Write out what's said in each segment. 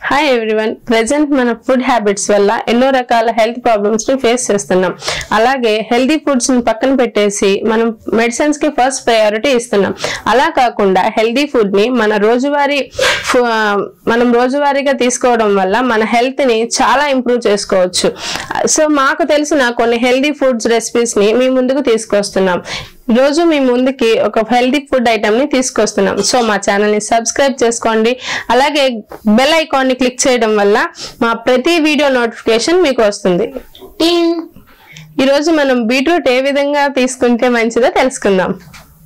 hi everyone present మన food habits వల్ల ఎన్నో రకాల హెల్త్ ప్రాబ్లమ్స్ ని ఫేస్ చేస్తున్నాం అలాగే హెల్తీ ఫుడ్స్ ని పక్కన పెట్టేసి మనం మెడిసిన్స్ కి ఫస్ట్ ప్రయారిటీ ఇస్తున్నాం అలా కాకుండా హెల్తీ ఫుడ్ ని మన రోజువారీ ఫు- ఆ, మనం రోజువారీగా తీసుకోవడం వల్ల మన హెల్త్ ని చాలా ఇంప్రూవ్ చేసుకోవచ్చు సో మాకు తెలిసిన కొన్ని హెల్తీ ఫుడ్స్ రెసిపీస్ ని మీ ముందుకు తీసుకొస్తున్నాం రోజు మీ ముందుకి ఒక హెల్తీ ఫుడ్ ఐటమ్ ని తీసుకొస్తున్నాం సో మా ఛానల్ ని సబ్స్క్రైబ్ చేసుకోండి అలాగే బెల్ ఐకాన్ ని క్లిక్ చేయడం వల్ల మా ప్రతి వీడియో నోటిఫికేషన్ మీకు వస్తుంది ఈ రోజు మనం బీట్రూట్ ఏ విధంగా తీసుకుంటే మంచిదో తెలుసుకుందాం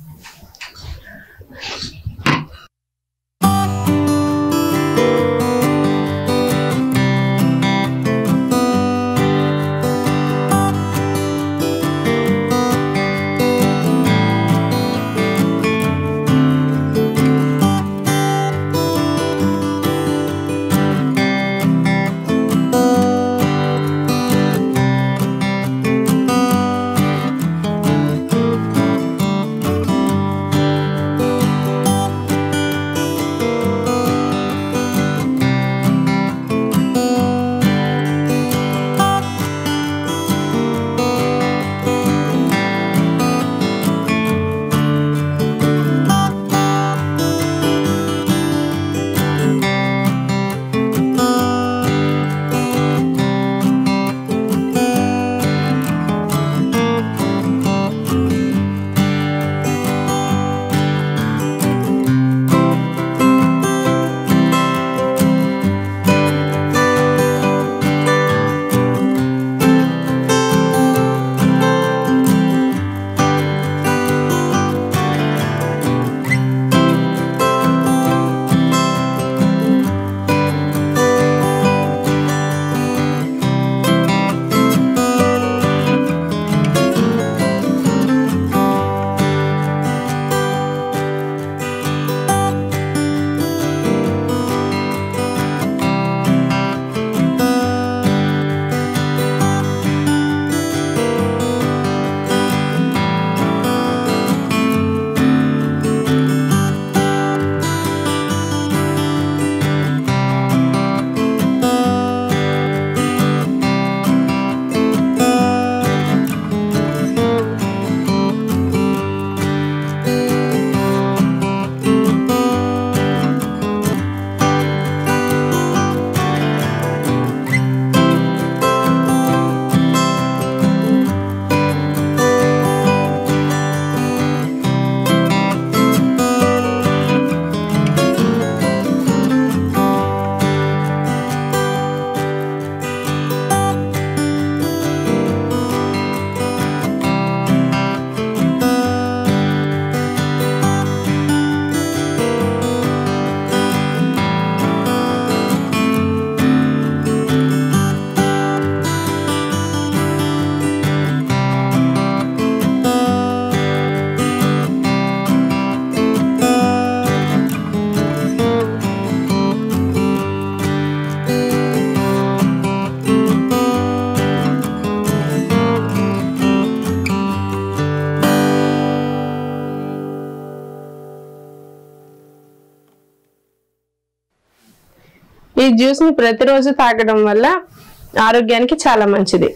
ఈ జ్యూస్ ని ప్రతిరోజు తాగడం వల్ల ఆరోగ్యానికి చాలా మంచిది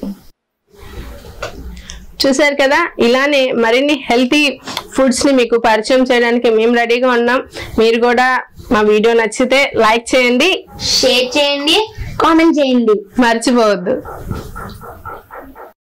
చూశారు కదా ఇలానే మరిన్ని హెల్తీ ఫుడ్స్ ని మీకు పరిచయం చేయడానికి మేము రెడీగా ఉన్నాం మీరు కూడా మా వీడియో నచ్చితే లైక్ చేయండి షేర్ చేయండి కామెంట్ చేయండి మర్చిపోవద్దు